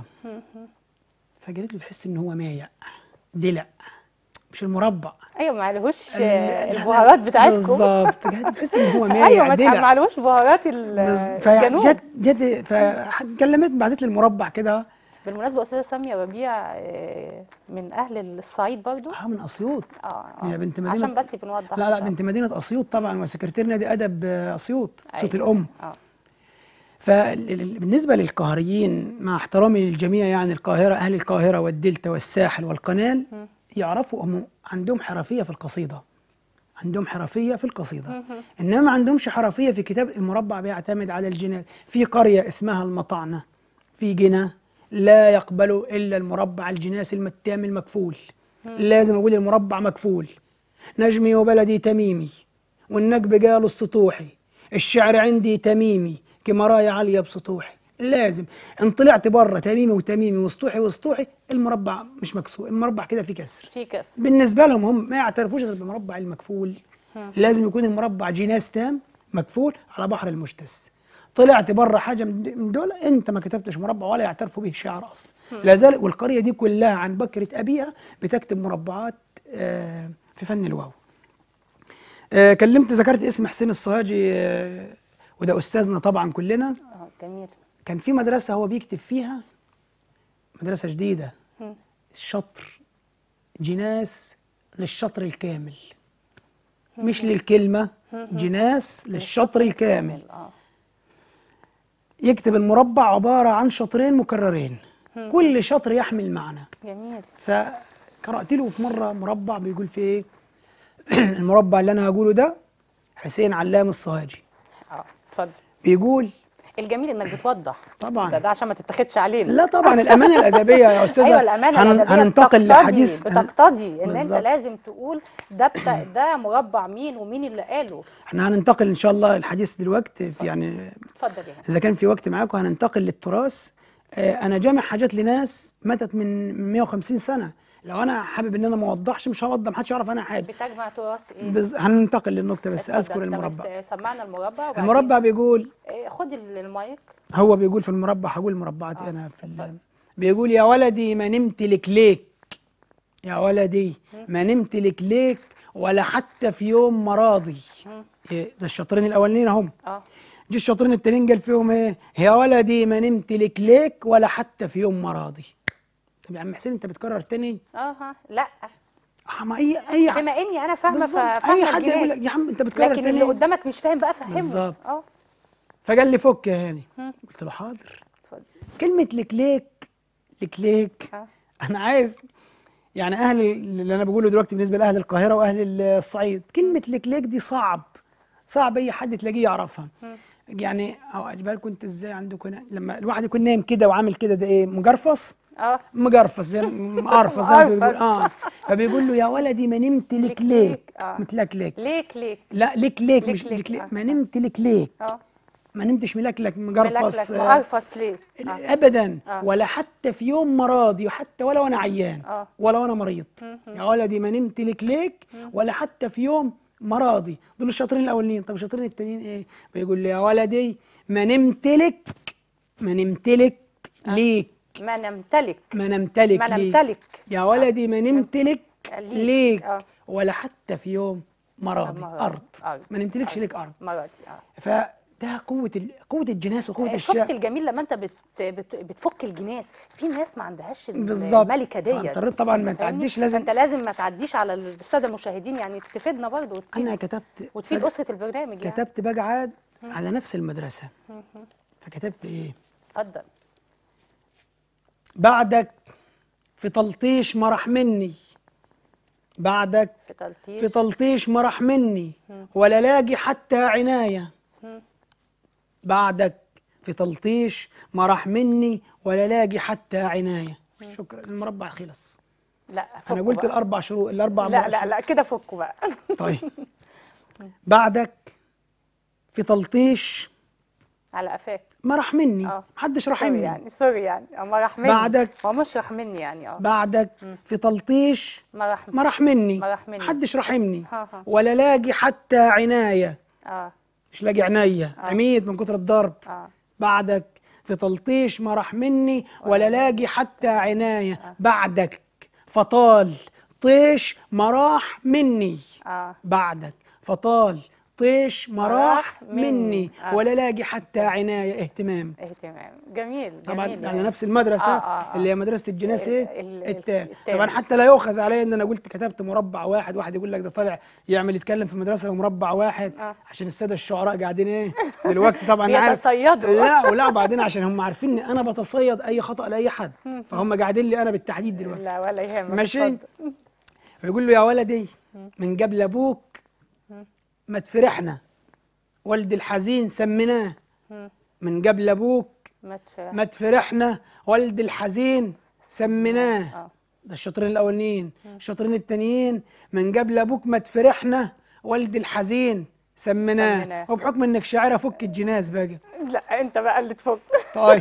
فقالت له تحس ان هو مايع دلع مش المربع ايوه ما عليهوش ال- آه، ال- البهارات بتاعتكم بالظبط قالت تحس ان هو مايع ايوه ما تع- دلع ما عليهوش بهارات ال- بز- الجنوب فجت جت فكلمت بعتت لي المربع كده بالمناسبه استاذه ساميه ربيع آه، من اهل الصعيد برضو اه من اسيوط اه آه. هي بنت مدينة- عشان بس بنوضح لا لا بنت مدينه اسيوط طبعا وسكرتير نادي ادب آه، اسيوط صوت أيوة. الام اه فبالنسبه للقاهريين مع احترامي للجميع يعني القاهره اهل القاهره والدلتا والساحل والقنال يعرفوا هم عندهم حرفيه في القصيده عندهم حرفيه في القصيده انما ما عندهمش حرفيه في كتاب المربع بيعتمد على الجناس في قريه اسمها المطعنه في جنة لا يقبل الا المربع الجناس التام المكفول لازم اقول المربع مكفول نجمي وبلدي تميمي والنجب قالوا السطوحي الشعر عندي تميمي كمرايا عاليه بسطوحي لازم ان طلعت بره تميمي وتميمي وسطوحي وسطوحي المربع مش مكسور المربع كده فيه كسر في كف بالنسبه لهم هم ما يعترفوش غير بالمربع المكفول لازم يكون المربع جناس تام مكفول على بحر المشتس طلعت بره حاجه من د- من دول انت ما كتبتش مربع ولا يعترفوا به الشعر اصلا لا زال والقريه دي كلها عن بكره ابيها بتكتب مربعات آه، في فن الواو آه، كلمت ذكرت اسم حسين السوهاجي آه، وده استاذنا طبعا كلنا اه جميل كان في مدرسة هو بيكتب فيها مدرسة جديدة الشطر جناس للشطر الكامل مش للكلمة جناس للشطر الكامل اه يكتب المربع عبارة عن شطرين مكررين كل شطر يحمل معنى جميل فقرأت له في مرة مربع بيقول في ايه المربع اللي انا هقوله ده حسين علام الصهاجي اه اتفضل بيقول الجميل انك بتوضح طبعا. ده, ده عشان ما تتاخدش علينا لا طبعا الامانه الادبيه يا استاذه ايوه الامانه هن- الأدبية هننتقل بتقتضي- لحديث بتقتضي ان انت بالظبط. لازم تقول ده بتا... ده مربع مين ومين اللي قاله احنا هننتقل ان شاء الله الحديث دلوقتي في يعني اتفضل يا هاني. اذا كان في وقت معاكم هننتقل للتراث آه، انا جامع حاجات لناس ماتت من 150 سنه لو انا حابب ان انا ما اوضحش مش هوضح محدش يعرف انا حاجه بتجمع تراث ايه بز... هننتقل للنقطه بس اتفضل. اذكر طب المربع س- سمعنا المربع وبعدين المربع بيقول إيه، خد ال- المايك هو بيقول في المربع هقول مربعاتي انا في ال... بيقول يا ولدي ما نمت لك ليك يا ولدي ما نمت لك ليك ولا حتى في يوم مراضي إيه ده الشطرين الاولانيين هم اه جه الشاطرين التانيين قال فيهم ايه يا ولدي ما نمت لك ليك ولا حتى في يوم مراضي طب يا عم حسين انت بتكرر تاني اه ها لا آه، ما اي اي بما اني انا فاهمه بالظبط. فا- فاهمه اي حد يقول لك الجناس يا عم انت بتكرر لكن تاني اللي قدامك مش فاهم بقى فهمه بالظبط. اه فقال لي فك يا هاني قلت له حاضر اتفضل كلمة لك ليك لك ليك آه. أنا عايز يعني أهل اللي أنا بقوله دلوقتي بالنسبة لأهل القاهرة وأهل الصعيد كلمة لك ليك دي صعب صعب أي حد تلاقيه يعرفها يعني أو أجيبها لكم أنت إزاي عندكم هنا لما الواحد يكون نايم كده وعامل كده ده إيه مجرفص اه مجرفص زي مقرفص زي ما مقرفص. بيقول اه فبيقول له يا ولدي ما نمت لك لك ليك ليك، آه. متلكلك ليك ليك لا ليك ليك ليك مش ليك، ليك ليك آه. ما نمت لك ليك اه ما نمتش ملكلك مجرفص ملكلك آه، مقرفص ليه آه. ابدا آه. ولا حتى في يوم مرضي وحتى ولا وانا عيان آه. ولا وانا مريض يا ولدي ما نمت لك ليك ولا حتى في يوم مرضي دول الشاطرين الاولين طب الشاطرين التانيين ايه بيقول لي يا ولدي ما نمت لك ما نمت لك ليك ما نمتلك ما نمتلك ما ليك نمتلك يا ولدي ما نمتلك ليك. ليك آه. ولا حتى في يوم مراضي مراضي. ارض أرض. ما نمتلكش أرض. ليك ارض مراتي اه فده قوه ال... قوه الجناس وقوه شفت الشعر الجميل لما انت بت... بت... بتفك الجناس في ناس ما عندهاش ال- بالظبط. الملكه ديت فاضطريت طبعاً ما أنت فاهمني؟ تعديش، لازم- فانت لازم ما تعديش على الساده المشاهدين يعني تفيدنا برضه وتفيد انا كتبت وتفيد بقى- اسره البرنامج يعني كتبت بقى عاد على نفس المدرسه فكتبت ايه اتفضل بعدك في تلطيش مرح مني بعدك في تلطيش في تلطيش مرح مني ولا لاقي حتى عناية بعدك في تلطيش مرح مني ولا لاقي حتى عناية شكرا المربع خلص لا انا فكوا قلت بقى. الاربع شروط الاربع لا مرح لا شروط. لا كده فكوا بقى طيب بعدك في تلطيش على قفاك مرح مني اه محدش سوري رحمني يعني سوري يعني اه ما راح مني بعدك. هو مش راح مني يعني اه بعدك في تلطيش ما راح مرح مني مرح مني. محدش رحمني ها ها. ولا لاقي حتى عناية اه مش لاقي عناية عميت من كتر الضرب اه بعدك في تلطيش ما راح مني ولا لاقي حتى عناية بعدك فطال طيش ما راح مني اه بعدك فطال طيش ما راح مني. مني آه. ولا لاقي حتى عناية اهتمام اهتمام جميل طبعا جميل على يعني. نفس المدرسة آه، آه، آه. اللي هي مدرسة الجناس ال- ايه ال- التام التام. طبعا حتى لا يؤخذ علي ان انا قلت كتبت مربع واحد واحد يقول لك ده طالع يعمل يتكلم في مدرسة بمربع واحد آه. عشان السادة الشعراء قاعدين ايه دلوقتي طبعا عارف بيتصيدوا. لا ولا بعدين عشان هم عارفين ان انا بتصيد اي خطأ لاي حد فهم قاعدين لي انا بالتحديد دلوقتي لا ولا يهمك ماشي اتفضل. فيقول له يا ولدي من قبل ابوك ما تفرحنا والد الحزين سميناه من قبل ابوك ما تفرح ما تفرحنا والد الحزين سميناه اه ده الشاطرين الاولانيين الشاطرين التانيين من قبل ابوك ما تفرحنا والد الحزين سميناه سميناه. وبحكم انك شاعره فك الجناز بقى لا انت بقى اللي تفك طيب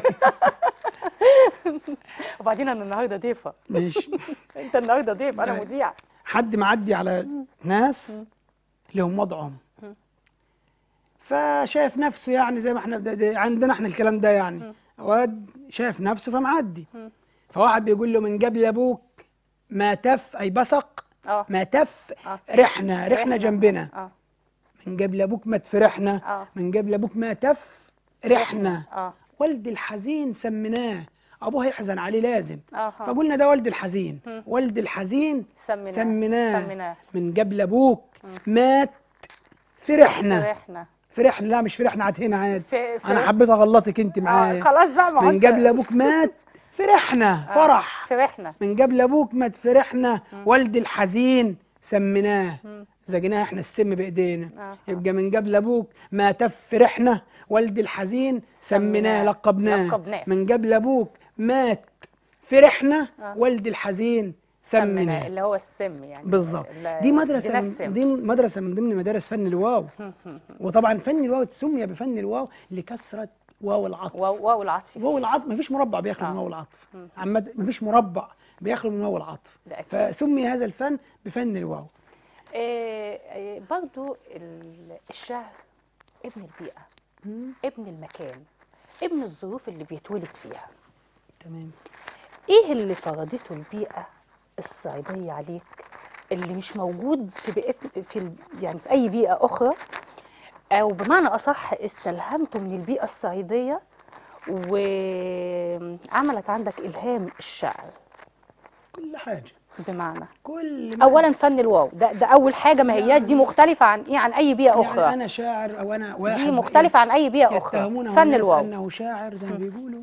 وبعدين انا النهارده ضيفه ماشي انت النهارده ضيف انا طيب. مذيع حد معدي على ناس لهم وضعهم فشايف نفسه يعني زي ما احنا ده ده عندنا احنا الكلام ده يعني واد شايف نفسه فمعدي فواحد بيقول له من قبل ابوك ما تف اي بصق اه ما تف آه. رحنا رحنا جنبنا اه من قبل ابوك ما تفرحنا آه. من قبل ابوك ما تف رحنا اه والد الحزين سميناه ابوه هيحزن عليه لازم آه. فقلنا ده والد الحزين والد الحزين سميناه. سميناه سميناه. من قبل ابوك مات فرحنا فرحنا فرحنا لا مش فرحنا عاد هنا عاد ف- انا فرح- حبيت اغلطك انت اه معايا خلاص بقى ما هو من انت- قبل ابوك مات فرحنا فرح فرحنا من قبل ابوك ما تفرحنا والد الحزين سميناه زجناه احنا السم بايدينا آه. يبقى من قبل ابوك ما تف فرحنا والد الحزين سميناه سميناه. لقبناه لقبناه. من قبل ابوك مات فرحنا والد الحزين سميناه سميناه اللي هو السم يعني بالظبط ال- دي مدرسه جناس من سم. دي مدرسه من ضمن مدارس فن الواو وطبعا فن الواو سمي بفن الواو لكثره واو العطف واو واو العطف واو العطف مفيش مربع بيخلو من آه. واو العطف عامة مفيش مربع بيخلو من واو العطف ده أكيد. فسمي هذا الفن بفن الواو آه، آه، برضو ال- الشعر ابن البيئة ابن المكان ابن الظروف اللي بيتولد فيها تمام ايه اللي فرضته البيئة الصعيدية عليك اللي مش موجود في بيئة في ال- يعني في اي بيئة اخرى او بمعنى اصح استلهمته من البيئة الصعيدية وعملت عندك الهام الشعر كل حاجة بمعنى كل ما اولا فن الواو ده ده اول حاجه ما هي دي مختلفه عن ايه عن اي بيئه يعني اخرى أنا شاعر أو أنا واحد دي مختلفة عن أي بيئة أخرى يتهمونه فن الناس الواو أنه شاعر زي ما بيقولوا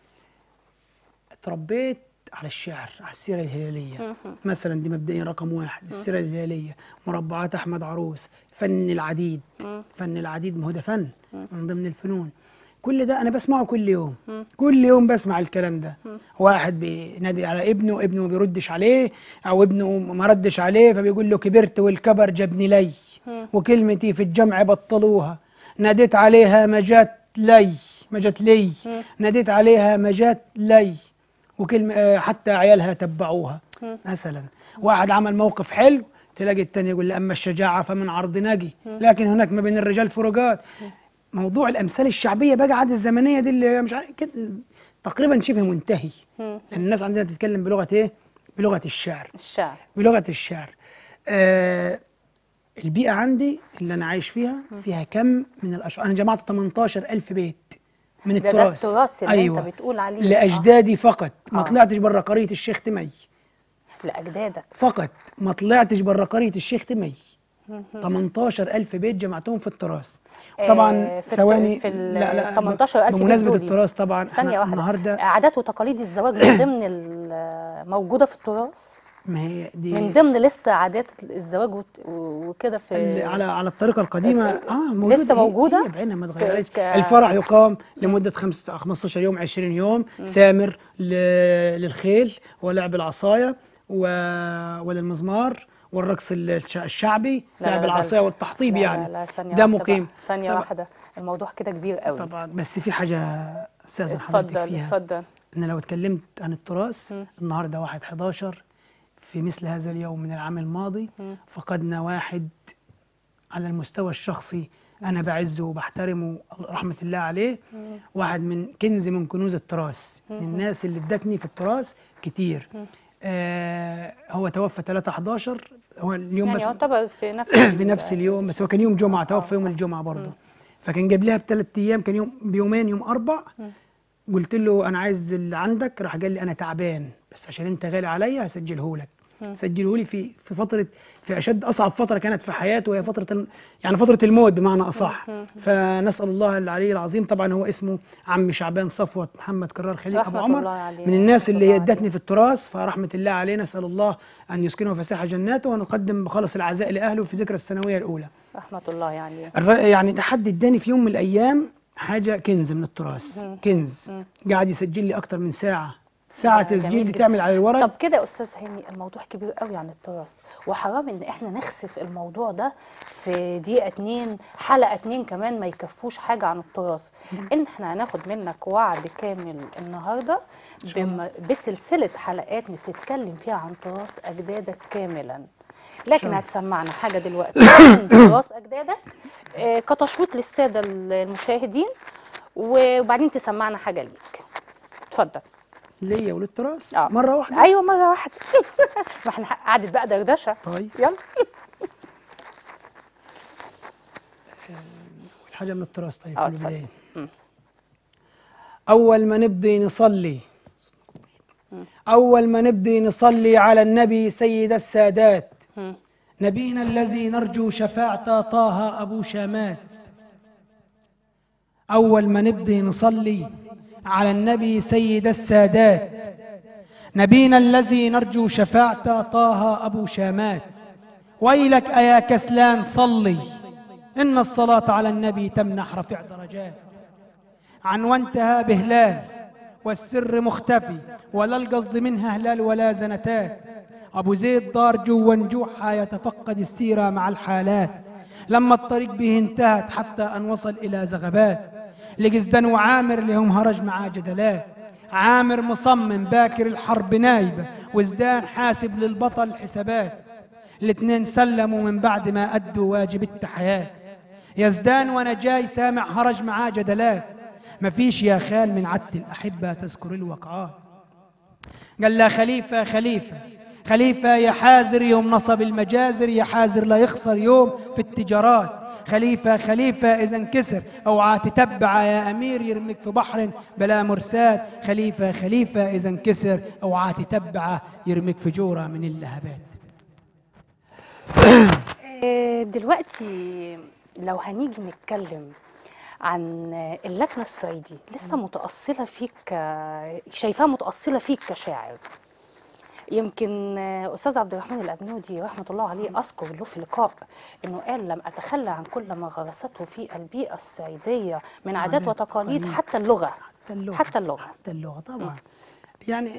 اتربيت على الشعر على السيرة الهلالية مثلا دي مبدئيا رقم واحد السيرة الهلالية مربعات أحمد عروس فن العديد فن العديد ما هو ده فن من ضمن الفنون كل ده أنا بسمعه كل يوم كل يوم بسمع الكلام ده واحد بينادي على ابنه ابنه ما بيردش عليه أو ابنه ما ردش عليه فبيقول له كبرت والكبر جابني لي وكلمتي في الجمع بطلوها ناديت عليها ما جات لي ما جات لي ناديت عليها ما جات لي وكلمة آه، حتى عيالها تبعوها مثلا واحد عمل موقف حلو تلاقي التاني يقول لي أما الشجاعة فمن عرض نجي لكن هناك ما بين الرجال فروقات موضوع الأمثال الشعبية بقى عاد الزمنية دي اللي مش عارف كده تقريبا شبه منتهي لان الناس عندنا بتتكلم بلغه ايه بلغه الشعر الشعر بلغه الشعر آه البيئه عندي اللي انا عايش فيها فيها كم من الاشعار انا جمعت 18000 بيت من ده ده التراث التراث اللي ايوه انت بتقول عليه لاجدادي فقط ما آه. طلعتش بره قريه الشيخ تمي لاجدادك فقط ما طلعتش بره قريه الشيخ تمي 18000 بيت جمعتهم في التراث آه، طبعا في الت- ثواني في ال لا لا 18000 بيت بمناسبه دول التراث طبعا ثانيه احنا واحده النهارده عادات وتقاليد الزواج من ضمن ال- موجوده في التراث ما هي دي من ضمن لسه عادات الزواج وت- وكده ال- في على على الطريقه القديمه ال- اه موجوده لسه هي- موجودة؟ هي بعينها ما اتغيرتش ك- الفرح يقام لمده خمس 15 يوم 20 يوم سامر ل- للخيل ولعب العصايه و- وللمزمار والرقص الش- الشعبي لا، لا، لعب لا، العصايه والتحطيب لا يعني لا لا ثانيه ده واحدة مقيم بقى. ثانيه طبعا- واحده الموضوع كده كبير قوي طبعا بس في حاجه استاذن حضرتك اتفضل فيها اتفضل ان لو اتكلمت عن التراث النهارده 1 11 في مثل هذا اليوم من العام الماضي فقدنا واحد على المستوى الشخصي انا بعزه وبحترمه رحمه الله عليه واحد من كنز من كنوز التراث الناس اللي ادتني في التراث كتير آه هو توفى 3 11 هو اليوم يعني بس يعتبر في نفس في نفس اليوم بس هو كان يوم جمعه توفى يوم الجمعه برضه فكان جاب لها بثلاث ايام كان يوم بيومين يوم اربع قلت له انا عايز اللي عندك راح قال لي انا تعبان بس عشان انت غالي عليا هسجله لك سجله لي في في فتره في اشد اصعب فتره كانت في حياته وهي فتره ال- يعني فتره الموت بمعنى اصح فنسال الله العلي العظيم طبعا هو اسمه عم شعبان صفوت محمد كرار خليل ابو رحمة عمر الله عليه، من الناس رحمة اللي الله هي ادتني في التراث فرحمه الله عليه نسال الله ان يسكنه فسيح جناته ونقدم بخلص العزاء لاهله في ذكرى السنويه الاولى رحمه الله يعني الر- يعني ده حد اداني في يوم من الايام حاجه كنز من التراث كنز قاعد يسجل لي اكتر من ساعه ساعه ده جميل تسجيل جدا. بتعمل على الورق طب كده يا استاذ هاني الموضوع كبير قوي عن التراث وحرام ان احنا نخسف الموضوع ده في دقيقه اتنين حلقه اتنين كمان ما يكفوش حاجه عن التراث ان احنا هناخد منك وعد كامل النهارده بم... بسلسله حلقات نتكلم فيها عن تراث اجدادك كاملا لكن الله. هتسمعنا حاجه دلوقتي عن تراث اجدادك آه، كتشويق للساده المشاهدين وبعدين تسمعنا حاجه ليك اتفضل ليا وللتراث آه. مره واحده ايوه مره واحده ما احنا قعدت بقى دردشه طيب يلا حاجه من التراث طيب آه، في اتفضل. البدايه اول ما نبدي نصلي اول ما نبدي نصلي على النبي سيد السادات نبينا الذي نرجو شفاعته طه ابو شامات أول ما نبدي نصلي على النبي سيد السادات نبينا الذي نرجو شفاعته طه أبو شامات ويلك أيا كسلان صلي إن الصلاة على النبي تمنح رفع درجات عن وانتهى بهلال والسر مختفي ولا القصد منها هلال ولا زنتات أبو زيد دار جوا نجوحها يتفقد السيرة مع الحالات لما الطريق به انتهت حتى أن وصل إلى زغبات لجزدان وعامر لهم هرج مع جدلات عامر مصمم باكر الحرب نايبة وزدان حاسب للبطل حسابات الاتنين سلموا من بعد ما أدوا واجب التحيات يزدان وانا جاي سامع هرج معاه جدلات مفيش يا خال من عدة الأحبة تذكر الوقعات قال لا خليفة خليفة خليفة يا حازر يوم نصب المجازر يا حازر لا يخسر يوم في التجارات خليفة خليفة إذا انكسر أوعى تتبع يا أمير يرميك في بحر بلا مرسات خليفة خليفة إذا انكسر أوعى تتبع يرميك في جورة من اللهبات آه، دلوقتي لو هنيجي نتكلم عن اللكنة الصعيدي لسه متأصلة فيك ك- شايفاها متأصلة فيك كشاعر يمكن آه، أستاذ عبد الرحمن الأبنودي رحمة الله عليه أذكر له في لقاء إنه قال لم أتخلى عن كل ما غرسته في البيئة الصعيدية من عادات عادات وتقاليد وتقاليد. حتى اللغة حتى اللغة حتى اللغة حتى اللغة طبعا يعني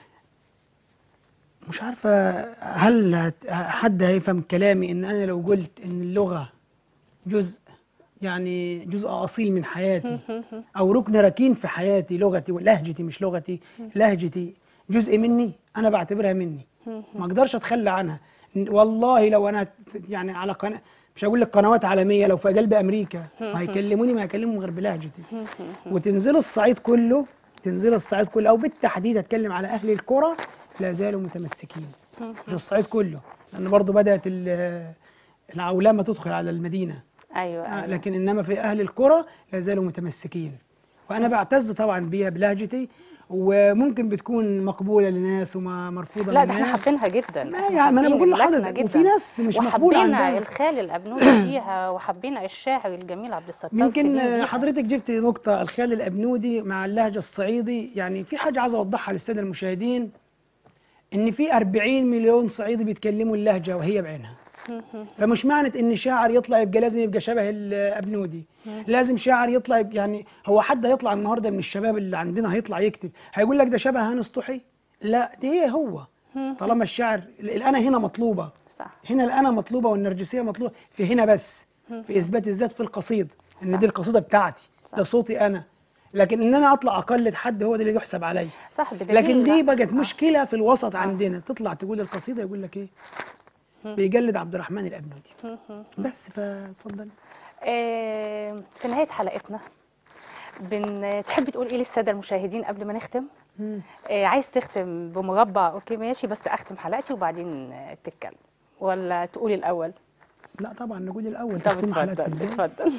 مش عارفة هل هت- حد هيفهم كلامي إن أنا لو قلت إن اللغة جزء يعني جزء أصيل من حياتي أو ركن ركين في حياتي لغتي ولهجتي مش لغتي لهجتي جزء مني أنا بعتبرها مني ما أقدرش أتخلى عنها والله لو أنا يعني على قناة مش هقول لك قنوات عالمية لو في قلب أمريكا هيكلموني ما هيكلمهم غير بلهجتي وتنزلوا الصعيد كله تنزل الصعيد كله او بالتحديد اتكلم على اهل القرى لا زالوا متمسكين مش الصعيد كله لان برضو بدات ال- العولمه تدخل على المدينه ايوه, آه، أيوة. لكن انما في اهل القرى لا زالوا متمسكين وانا بعتز طبعا بيها بلهجتي وممكن بتكون مقبوله لناس ومرفوضه لا ده احنا للناس حابينها جدا ما إحنا يعني ما أنا حابين بقول اللكنة لحضرتك، جدا. وفي ناس مش مقبولة وحبينا عندها. الخال الابنودي فيها وحبينا الشاعر الجميل عبد الستار يمكن سليم آه، بيها. حضرتك جبت نقطة الخيال الأبنودي مع اللهجة الصعيدي يعني في حاجة عايز أوضحها للسادة المشاهدين إن في 40 مليون صعيدي بيتكلموا اللهجة وهي بعينها فمش معنى إن شاعر يطلع يبقى لازم يبقى شبه الأبنودي لازم شاعر يطلع يبقى يعني هو حد هيطلع النهاردة من الشباب اللي عندنا هيطلع يكتب هيقول لك ده شبه هانس طحي لا ده هي هو طالما الشعر الأنا هنا مطلوبة صح هنا الأنا مطلوبة والنرجسية مطلوبة في هنا بس في إثبات الذات في القصيد إن دي القصيدة بتاعتي ده صوتي أنا لكن إن أنا أطلع أقلد حد هو ده اللي يحسب عليا صح بدليل لكن دي لا. بقت مشكلة في الوسط عندنا تطلع تقول القصيدة يقول لك إيه بيجلد عبد الرحمن الأبنودي بس فاتفضل آه، في نهاية حلقتنا بن... تحب تقول ايه للسادة المشاهدين قبل ما نختم؟ آه، عايز تختم بمربع اوكي ماشي بس اختم حلقتي وبعدين آه، تتكلم ولا تقولي الاول؟ لا طبعا نقول الأول طب تختم حلقتي اتفضل إزاي اتفضل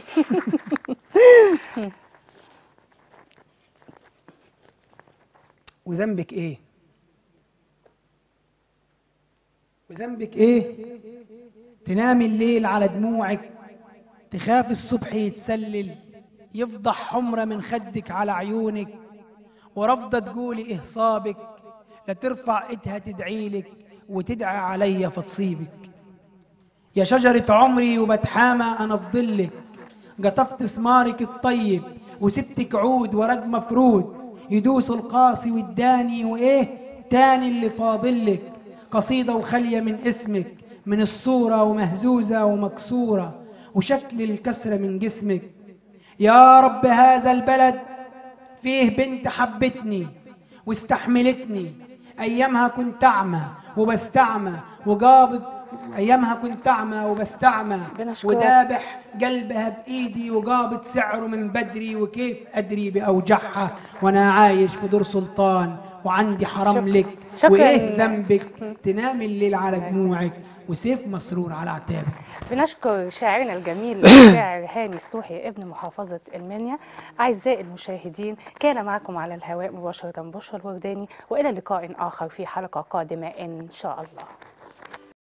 وذنبك ايه وذنبك ايه تنامي الليل على دموعك تخاف الصبح يتسلل يفضح حمرة من خدك على عيونك ورافضة تقولي ايه صابك لا ترفع ايدها تدعيلك وتدعي عليا فتصيبك يا شجرة عمري وبتحامى أنا في ظلك قطفت ثمارك الطيب وسبتك عود ورق مفرود يدوس القاسي والداني وإيه تاني اللي فاضلك قصيدة وخالية من اسمك من الصورة ومهزوزة ومكسورة وشكل الكسرة من جسمك يا رب هذا البلد فيه بنت حبتني واستحملتني ايامها كنت اعمى وبستعمى وقابض ايامها كنت اعمى وبستعمى بنشكرك. ودابح قلبها بايدي وقابض سعره من بدري وكيف ادري باوجعها وانا عايش في دور سلطان وعندي حرام شكرا. لك شكرا. وايه ذنبك تنامي الليل على دموعك وسيف مسرور على عتابك بنشكر شاعرنا الجميل الشاعر هاني الصوحي ابن محافظة المنيا أعزائي المشاهدين كان معكم على الهواء مباشرة بشرى الورداني وإلى لقاء آخر في حلقة قادمة إن شاء الله